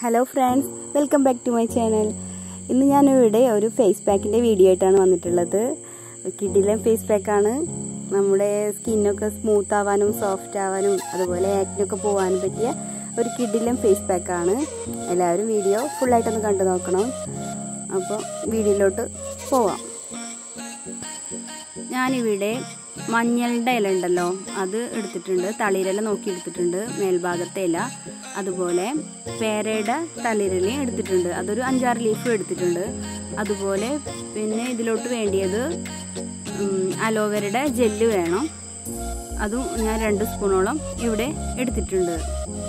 hello friends welcome back to my channel ഇന്ന് ഞാനിവിടെ ഒരു ഫേസ് പാക്കിൻ്റെ വീഡിയോ ആയിട്ടാണ് വന്നിട്ടുള്ളത് കിഡിലെ ഫേസ് പാക്കാണ് നമ്മുടെ സ്കിന്നൊക്കെ സ്മൂത്ത് ആവാനും സോഫ്റ്റ് ആവാനും അതുപോലെ ആക്നൊക്കെ പോകാനും പറ്റിയ ഒരു കിഡിലും ഫേസ് പാക്കാണ് എല്ലാവരും വീഡിയോ ഫുള്ളായിട്ടൊന്ന് കണ്ടു നോക്കണം അപ്പോൾ വീഡിയോയിലോട്ട് പോവാം ഞാനിവിടെ മഞ്ഞളുടെ ഇല ഉണ്ടല്ലോ അത് എടുത്തിട്ടുണ്ട് തളിരില നോക്കി എടുത്തിട്ടുണ്ട് മേൽഭാഗത്തെ ഇല അതുപോലെ പേരയുടെ തളിരിലയും എടുത്തിട്ടുണ്ട് അതൊരു അഞ്ചാറ് ലീഫ് എടുത്തിട്ടുണ്ട് അതുപോലെ പിന്നെ ഇതിലോട്ട് വേണ്ടിയത് അലോവേരയുടെ ജെല്ല് വേണം അതും ഞാൻ രണ്ട് സ്പൂണോളം ഇവിടെ എടുത്തിട്ടുണ്ട്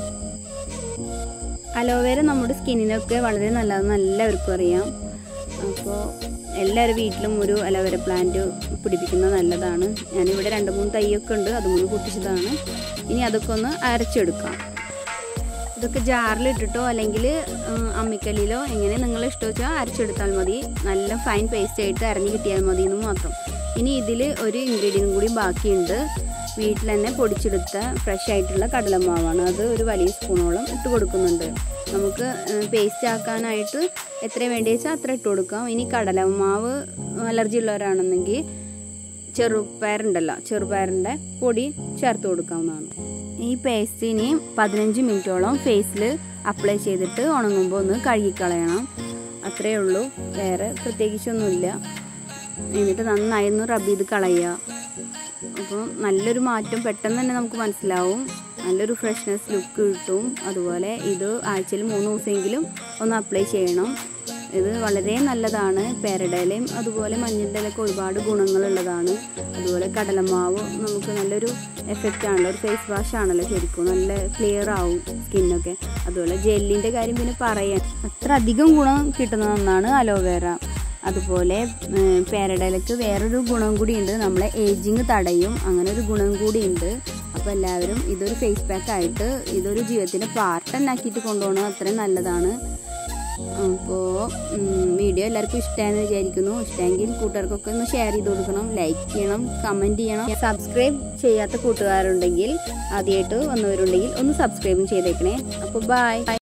അലോവേര നമ്മുടെ സ്കിന്നിനൊക്കെ വളരെ നല്ലതെന്ന് എല്ലാവർക്കും അറിയാം അപ്പോൾ എല്ലാവരും വീട്ടിലും ഒരു അലോവേര പ്ലാന്റ് പിടിപ്പിക്കുന്നത് നല്ലതാണ് ഞാനിവിടെ രണ്ട് മൂന്ന് തൈയൊക്കെ ഉണ്ട് അതുമൂന്ന് പൊട്ടിച്ചതാണ് ഇനി അതൊക്കെ ഒന്ന് അരച്ചെടുക്കാം ഇതൊക്കെ ജാറിലിട്ടിട്ടോ അല്ലെങ്കിൽ അമ്മിക്കല്ലിലോ എങ്ങനെ നിങ്ങൾ ഇഷ്ടം വെച്ചാൽ അരച്ചെടുത്താൽ മതി നല്ല ഫൈൻ പേസ്റ്റ് ആയിട്ട് അരഞ്ഞ് കിട്ടിയാൽ മതി എന്ന് മാത്രം ഇനി ഇതിൽ ഒരു ഇൻഗ്രീഡിയൻറ്റും കൂടി ബാക്കിയുണ്ട് വീട്ടിൽ തന്നെ പൊടിച്ചെടുത്ത ഫ്രഷ് ആയിട്ടുള്ള കടലമാവാണ് അത് ഒരു വലിയ സ്പൂണോളം ഇട്ട് കൊടുക്കുന്നുണ്ട് നമുക്ക് പേസ്റ്റ് ആക്കാനായിട്ട് എത്ര വേണ്ടി വെച്ചാൽ അത്ര ഇട്ട് കൊടുക്കാം ഇനി കടലമാവ് അലർജി ഉള്ളവരാണെന്നെങ്കിൽ ചെറുപയറുണ്ടല്ലോ ചെറുപയറിൻ്റെ പൊടി ചേർത്ത് കൊടുക്കാവുന്നതാണ് ഈ പേസ്റ്റ് ഇനി പതിനഞ്ച് മിനിറ്റോളം ഫേസിൽ അപ്ലൈ ചെയ്തിട്ട് ഉണങ്ങുമ്പോൾ ഒന്ന് കഴുകിക്കളയണം അത്രയേ ഉള്ളൂ വേറെ പ്രത്യേകിച്ചൊന്നുമില്ല എന്നിട്ട് നന്നായി ഒന്ന് റബ് ചെയ്ത് കളയുക അപ്പോൾ നല്ലൊരു മാറ്റം പെട്ടെന്ന് തന്നെ നമുക്ക് മനസ്സിലാവും നല്ലൊരു ഫ്രഷ്നെസ് ലുക്ക് കിട്ടും അതുപോലെ ഇത് ആഴ്ചയിൽ മൂന്ന് ദിവസമെങ്കിലും ഒന്ന് അപ്ലൈ ചെയ്യണം ഇത് വളരെ നല്ലതാണ് പേരടയിലയും അതുപോലെ മഞ്ഞളുടെ ഇലയൊക്കെ ഒരുപാട് ഗുണങ്ങളുള്ളതാണ് അതുപോലെ കടലമാവ് നമുക്ക് നല്ലൊരു എഫക്റ്റ് ആണല്ലോ ഒരു ഫേസ് വാഷ് ആണല്ലോ ശരിക്കും നല്ല ക്ലിയർ ആവും സ്കിന്നൊക്കെ അതുപോലെ ജെല്ലിൻ്റെ കാര്യം പിന്നെ പറയാൻ അത്ര അധികം ഗുണം കിട്ടുന്ന ഒന്നാണ് അലോവേറ അതുപോലെ പേരടയിലക്ക് വേറൊരു ഗുണം കൂടിയുണ്ട് നമ്മളെ ഏജിങ് തടയും അങ്ങനെ ഒരു ഗുണം കൂടിയുണ്ട് അപ്പോൾ എല്ലാവരും ഇതൊരു ഫേസ് പാക്ക് ആയിട്ട് ഇതൊരു ജീവിതത്തിൻ്റെ പാർട്ട് തന്നെ ആക്കിയിട്ട് കൊണ്ടുപോകണം അത്രയും നല്ലതാണ് അപ്പോൾ വീഡിയോ എല്ലാവർക്കും ഇഷ്ടമായെന്ന് വിചാരിക്കുന്നു ഇഷ്ടമെങ്കിൽ കൂട്ടുകാർക്കൊക്കെ ഒന്ന് ഷെയർ ചെയ്ത് കൊടുക്കണം ലൈക്ക് ചെയ്യണം കമൻറ്റ് ചെയ്യണം സബ്സ്ക്രൈബ് ചെയ്യാത്ത കൂട്ടുകാരുണ്ടെങ്കിൽ ആദ്യമായിട്ട് വന്നവരുണ്ടെങ്കിൽ ഒന്ന് സബ്സ്ക്രൈബും ചെയ്തേക്കണേ അപ്പോൾ ബൈ